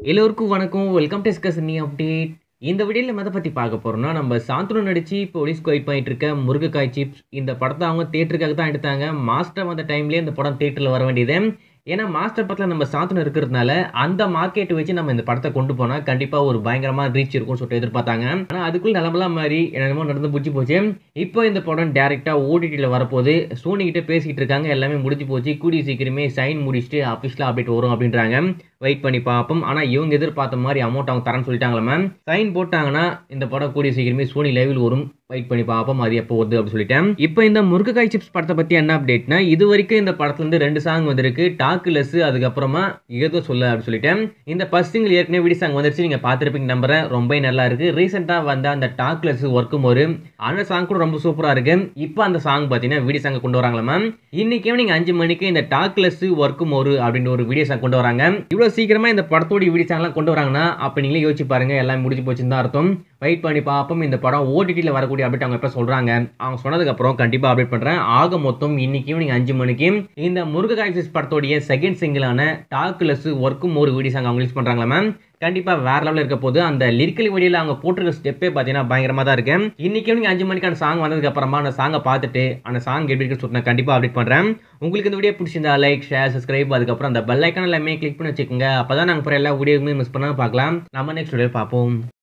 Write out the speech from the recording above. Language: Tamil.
எல்லோருக்கும் வணக்கம் வெல்கம் டு ஸ்கசனி அப்டேட் இந்த வீடியோவில் நம்ம எதை பற்றி பார்க்க போகிறோம்னா நம்ம சாந்தனு நடிச்சு போலீஸ் வெயிட் பண்ணிட்டு இருக்க முருங்கைக்காய் சிப்ஸ் இந்த படத்தை அவங்க தேட்டருக்காக தான் எடுத்தாங்க மாஸ்டர் வந்த டைம்லேயே இந்த படம் தேட்டரில் வர வேண்டியது ஏன்னா மாஸ்டர் படத்தில் நம்ம சாந்தனு இருக்கிறதுனால அந்த மார்க்கெட்டை வச்சு நம்ம இந்த படத்தை கொண்டு போனால் கண்டிப்பாக ஒரு பயங்கரமாக ரீச் இருக்கும்னு சொல்லிட்டு எதிர்பார்த்தாங்க ஆனால் அதுக்குள்ள நிலமெல்லாம் மாதிரி என்னென்னமோ நடந்து புடிச்சு போச்சு இப்போ இந்த படம் டேரெக்டாக ஓடிடியில் வரப்போது சோனி கிட்ட பேசிக்கிட்டு இருக்காங்க எல்லாமே முடிஞ்சு போச்சு கூடிய சீக்கிரமே சைன் முடிச்சுட்டு அஃபிஷியலாக அப்டேட் வரும் அப்படின்றாங்க வெயிட் பண்ணி பார்ப்போம் ஆனால் இவங்க எதிர்பார்த்த மாதிரி அமௌண்ட் அவங்க தரேன்னு சொல்லிட்டாங்களா மேம் சைன் போட்டாங்கன்னா இந்த படம் கூடிய சீக்கிரமே சோனி லைவில் வரும் வெயிட் பண்ணி பார்ப்போம் அது எப்போ வருது அப்படின்னு சொல்லிட்டேன் இப்போ இந்த முருங்கைக்காய் சிப்ஸ் படத்தை பற்றி என்ன அப்டேட்னா இது வரைக்கும் இந்த படத்துலேருந்து ரெண்டு சாங் வந்திருக்கு டாக்கு லெஸ் அதுக்கப்புறமா ஏதோ சொல்ல அப்படின்னு சொல்லிட்டேன் இந்த ஃபர்ஸ்ட் சிங்கிள் ஏற்கனவே வீடியோ சாங் வந்துருச்சு நீங்கள் பார்த்துருப்பீங்க நம்புறேன் ரொம்ப நல்லா இருக்கு ரீசெண்டாக வந்த அந்த டாக் லெஸ் ஒர்க்கும் ஒரு அந்த சாங் கூட ரொம்ப சூப்பராக இருக்கு இப்போ அந்த சாங் பார்த்தீங்கன்னா வீடியோ சாங் கொண்டு வராங்களா மேம் இன்னைக்கே நீங்கள் அஞ்சு மணிக்கு இந்த டாக் லெஸ் ஒர்க்கும் ஒரு அப்படின்னு ஒரு வீடியோ சாங் கொண்டு வராங்க இவ்வளோ சீக்கிரமா இந்த படத்தோட வீடியோ சாங்லாம் கொண்டு வராங்கன்னா அப்போ நீங்களே யோசிச்சு பாருங்க எல்லாம் முடிஞ்சு போச்சுன்னு தான் அர்த்தம் வெயிட் பண்ணி பார்ப்போம் இந்த படம் ஓடிடியில் வரக்கூடிய அப்டேட் அவங்க எப்போ சொல்கிறாங்க அவங்க சொன்னதுக்கப்புறம் கண்டிப்பாக அப்டேட் பண்ணுறேன் ஆக மொத்தம் இன்னைக்கு ஈவினிங் அஞ்சு மணிக்கு இந்த முருககாய் சிஸ் படத்தோடைய செகண்ட் சிங்கிளான டாக்குலஸ் ஒர்க்கும் ஒரு வீடியோ சாங் அவங்க ரிலீஸ் பண்ணுறாங்களா மேம் கண்டிப்பாக வேற லெவலில் இருக்க போது அந்த லிரிக்கல் வீடியோவில் அவங்க போட்டிருக்க ஸ்டெப்பே பார்த்தீங்கன்னா பயங்கரமாக தான் இருக்கு இன்னைக்கு ஈவினிங் அஞ்சு மணிக்கான சாங் வந்ததுக்கு அப்புறமா அந்த சாங்கை பார்த்துட்டு அந்த சாங் எப்படி இருக்குன்னு சொல்லிட்டு நான் கண்டிப்பாக அப்டேட் பண்ணுறேன் உங்களுக்கு இந்த வீடியோ பிடிச்சிருந்தா லைக் ஷேர் சப்ஸ்கிரைப் அதுக்கப்புறம் அந்த பெல் ஐக்கான எல்லாமே கிளிக் பண்ணி வச்சுக்கோங்க அப்போ தான் நாங்கள் அப்புறம் எல்லா வீடியோவுமே மிஸ் பண்ணாமல் பார்க்கலாம் நம்ம நெக்ஸ்ட் வீடியோ பார்ப்போம்